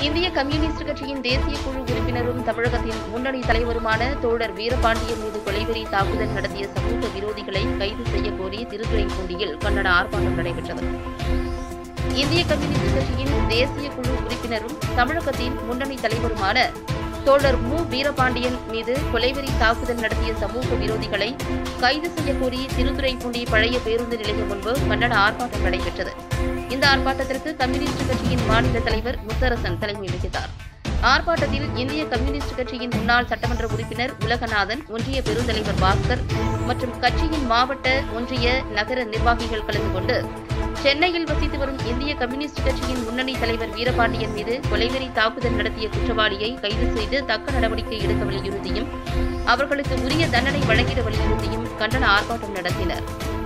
இந்திய கம்யூனிஸ்ட் கட்சியின் தேசிய குழு உறுப்பினரும் தமிழகத்தின் முன்னணி தலைவருமான தோழர் வீரபாண்டியன் மீது கொலைவெறி தாக்குதல் நடத்திய சமூக விரோதிகளை கைது செய்ய கோரி திருத்துறைப்பூண்டியில் கண்டன ஆர்ப்பாட்டம் நடைபெற்றது இந்திய கம்யூனிஸ்ட் கட்சியின் தேசிய குழு உறுப்பினரும் தமிழகத்தின் முன்னணி தலைவருமான தோழர் மு வீரபாண்டியன் மீது கொலைவெறி தாக்குதல் நடத்திய சமூக விரோதிகளை கைது செய்ய கோரி திருத்துறைப்பூண்டி பழைய பேருந்து நிலையம் முன்பு கண்டன ஆர்ப்பாட்டம் நடைபெற்றது இந்த ஆர்ப்பாட்டத்திற்கு கம்யூனிஸ்ட் கட்சியின் மாநில தலைவர் முத்தரசன் தலைமை வகித்தார் ஆர்ப்பாட்டத்தில் இந்திய கம்யூனிஸ்ட் கட்சியின் முன்னாள் சட்டமன்ற உறுப்பினர் உலகநாதன் ஒன்றிய பெருந்தலைவர் பாஸ்கர் மற்றும் கட்சியின் மாவட்ட ஒன்றிய நகர நிர்வாகிகள் கலந்து கொண்டு சென்னையில் வசித்து வரும் இந்திய கம்யூனிஸ்ட் கட்சியின் முன்னணி தலைவர் வீரபாண்டியன் மீது கொலைவெறி தாக்குதல் நடத்திய குற்றவாளியை கைது செய்து தக்க நடவடிக்கை எடுக்க வலியுறுத்தியும் அவர்களுக்கு உரிய தண்டனை வழங்கிட வலியுறுத்தியும் கண்டன ஆர்ப்பாட்டம் நடத்தினர்